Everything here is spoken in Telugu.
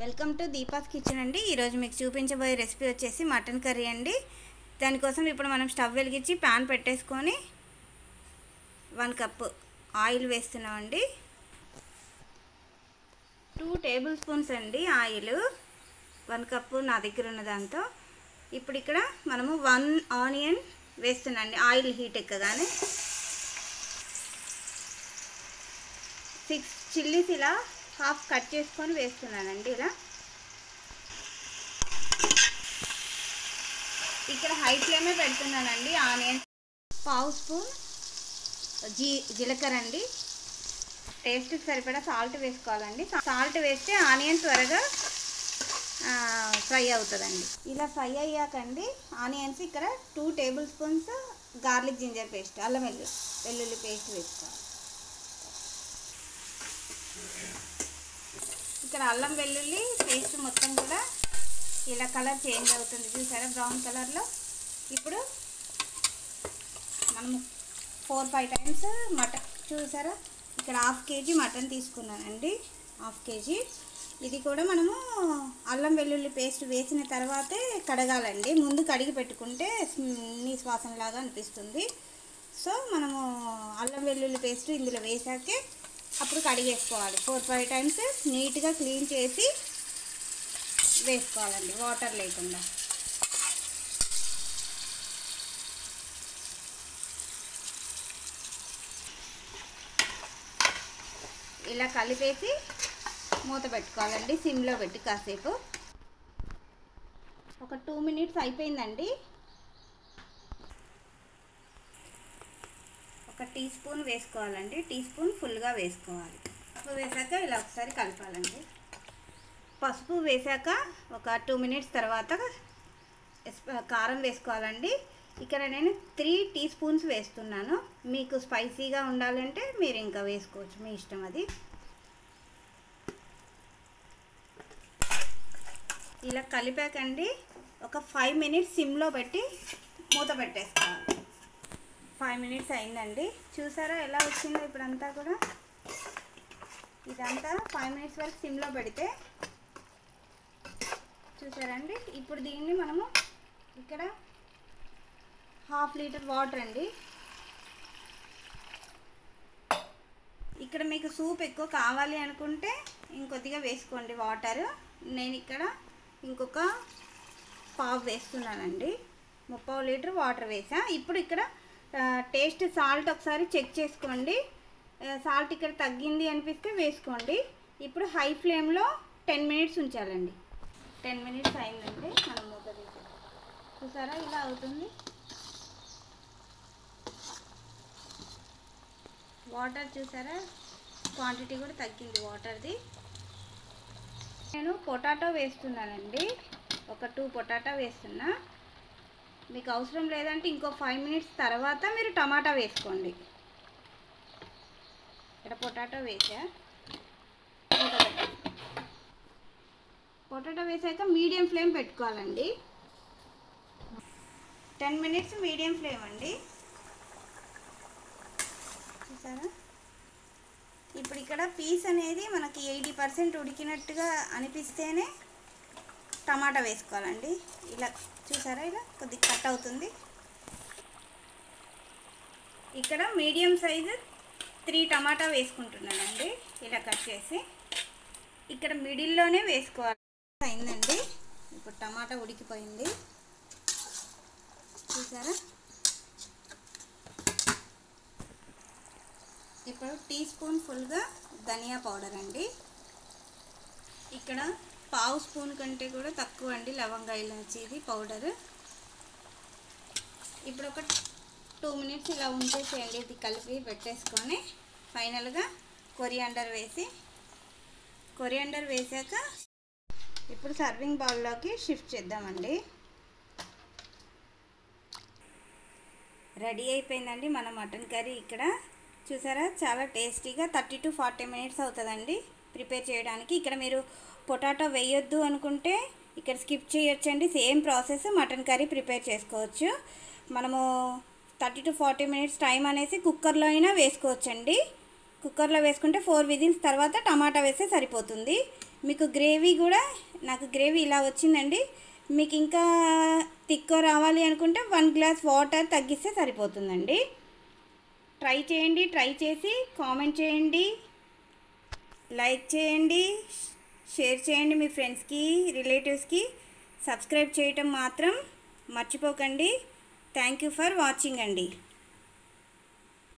వెల్కమ్ టు దీపాస్ కిచెన్ అండి ఈరోజు మీకు చూపించబోయే రెసిపీ వచ్చేసి మటన్ కర్రీ అండి దానికోసం ఇప్పుడు మనం స్టవ్ వెలిగించి ప్యాన్ పెట్టేసుకొని వన్ కప్ ఆయిల్ వేస్తున్నామండి టూ టేబుల్ స్పూన్స్ అండి ఆయిల్ వన్ కప్పు నా దగ్గర ఉన్న దాంతో ఇప్పుడు ఇక్కడ మనము వన్ ఆనియన్ వేస్తున్నాండి ఆయిల్ హీట్ ఎక్కగానే సిక్స్ చిల్లీస్ ఇలా హాఫ్ కట్ చేసుకొని వేస్తున్నానండి ఇలా ఇక్కడ హై ఫ్లేమే పెడుతున్నానండి ఆనియన్ పావు స్పూన్ జీ జీలకర్ర అండి టేస్ట్కి సరిపడా సాల్ట్ వేసుకోవాలండి సాల్ట్ వేస్తే ఆనియన్ త్వరగా ఫ్రై అవుతుందండి ఇలా ఫ్రై అయ్యాకండి ఆనియన్స్ ఇక్కడ two table spoons garlic ginger paste అల్లం వెల్లు వెల్లుల్లి పేస్ట్ వేసుకోవాలి ఇక్కడ అల్లం వెల్లుల్లి పేస్ట్ మొత్తం కూడా ఇలా కలర్ చేంజ్ అవుతుంది చూసారా బ్రౌన్ కలర్లో ఇప్పుడు మనము ఫోర్ ఫైవ్ టైమ్స్ మటన్ చూసారా ఇక్కడ హాఫ్ కేజీ మటన్ తీసుకున్నానండి హాఫ్ కేజీ ఇది కూడా మనము అల్లం వెల్లుల్లి పేస్ట్ వేసిన తర్వాతే కడగాలండి ముందు కడిగి పెట్టుకుంటే నీ శ్వాసనలాగా అనిపిస్తుంది సో మనము అల్లం వెల్లుల్లి పేస్ట్ ఇందులో వేసాకే అప్పుడు కడిగేసుకోవాలి ఫోర్ ఫైవ్ టైమ్స్ నీట్గా క్లీన్ చేసి వేసుకోవాలండి వాటర్ లేకుండా ఇలా కలిపేసి మూత పెట్టుకోవాలండి సిమ్లో పెట్టి కాసేపు ఒక టూ మినిట్స్ అయిపోయిందండి ఒక టీ స్పూన్ వేసుకోవాలండి టీ స్పూన్ ఫుల్గా వేసుకోవాలి పసుపు వేసాక ఇలా ఒకసారి కలపాలండి పసుపు వేసాక ఒక టూ మినిట్స్ తర్వాత కారం వేసుకోవాలండి ఇక్కడ నేను త్రీ టీ స్పూన్స్ వేస్తున్నాను మీకు స్పైసీగా ఉండాలంటే మీరు ఇంకా వేసుకోవచ్చు మీ ఇష్టం అది ఇలా కలిపాకండి ఒక ఫైవ్ మినిట్స్ సిమ్లో పెట్టి మూత పెట్టేసుకోవాలి ఫైవ్ మినిట్స్ అయిందండి చూసారా ఎలా వచ్చిందో ఇప్పుడంతా కూడా ఇదంతా ఫైవ్ మినిట్స్ వరకు సిమ్లో పెడితే చూసారండి ఇప్పుడు దీన్ని మనము ఇక్కడ హాఫ్ లీటర్ వాటర్ అండి ఇక్కడ మీకు సూప్ ఎక్కువ కావాలి అనుకుంటే ఇంకొద్దిగా వేసుకోండి వాటర్ నేను ఇక్కడ ఇంకొక పావు వేస్తున్నానండి ముప్పావు లీటర్ వాటర్ వేసా ఇప్పుడు ఇక్కడ టేస్ట్ సాల్ట్ ఒకసారి చెక్ చేసుకోండి సాల్ట్ ఇక్కడ తగ్గింది అనిపిస్తే వేసుకోండి ఇప్పుడు హై ఫ్లేమ్లో టెన్ మినిట్స్ ఉంచాలండి టెన్ మినిట్స్ అయిందండి మనం మూత తీసి చూసారా ఇలా అవుతుంది వాటర్ చూసారా క్వాంటిటీ కూడా తగ్గింది వాటర్ది నేను పొటాటో వేస్తున్నానండి ఒక టూ పొటాటో వేస్తున్నా మీకు అవసరం లేదంటే ఇంకో ఫైవ్ మినిట్స్ తర్వాత మీరు టమాటా వేసుకోండి ఇక్కడ పొటాటో వేసా పొటాటో వేసాక మీడియం ఫ్లేమ్ పెట్టుకోవాలండి టెన్ మినిట్స్ మీడియం ఫ్లేమ్ అండి చూసారా ఇప్పుడు ఇక్కడ పీస్ అనేది మనకి ఎయిటీ పర్సెంట్ ఉడికినట్టుగా అనిపిస్తేనే టమాటా వేసుకోవాలండి ఇలా చూసారా ఇలా కొద్దిగా కట్ అవుతుంది ఇక్కడ మీడియం సైజు త్రీ టమాటా వేసుకుంటున్నానండి ఇలా కట్ చేసి ఇక్కడ మిడిల్లోనే వేసుకోవాలి అయిందండి ఇప్పుడు టమాటా ఉడికిపోయింది చూసారా ఇప్పుడు టీ స్పూన్ ఫుల్గా ధనియా పౌడర్ అండి ఇక్కడ పావు స్పూన్ కంటే కూడా తక్కువ అండి లవంగా ఇలాచీది పౌడర్ ఇప్పుడు ఒక టూ మినిట్స్ ఇలా ఉంచేసేయండి ఇది కలిపి పెట్టేసుకొని ఫైనల్గా కొరియాండర్ వేసి కొరియాండర్ వేసాక ఇప్పుడు సర్వింగ్ బౌల్లోకి షిఫ్ట్ చేద్దామండి రెడీ అయిపోయిందండి మన మటన్ కర్రీ ఇక్కడ చూసారా చాలా టేస్టీగా థర్టీ టు ఫార్టీ మినిట్స్ అవుతుందండి ప్రిపేర్ చేయడానికి ఇక్కడ మీరు పొటాటో వేయొద్దు అనుకుంటే ఇక్కడ స్కిప్ చేయొచ్చండి same process mutton curry prepare చేసుకోవచ్చు మనము thirty to forty minutes time అనేసి కుక్కర్లో అయినా వేసుకోవచ్చండి కుక్కర్లో వేసుకుంటే ఫోర్ విజిల్స్ తర్వాత టమాటా వేస్తే సరిపోతుంది మీకు గ్రేవీ కూడా నాకు గ్రేవీ ఇలా వచ్చిందండి మీకు ఇంకా తిక్క రావాలి అనుకుంటే వన్ గ్లాస్ వాటర్ తగ్గిస్తే సరిపోతుందండి ట్రై చేయండి ట్రై చేసి కామెంట్ చేయండి లైక్ చేయండి షేర్ చేయండి మీ ఫ్రెండ్స్కి రిలేటివ్స్కి సబ్స్క్రైబ్ చేయటం మాత్రం మర్చిపోకండి థ్యాంక్ యూ ఫర్ వాచింగ్ అండి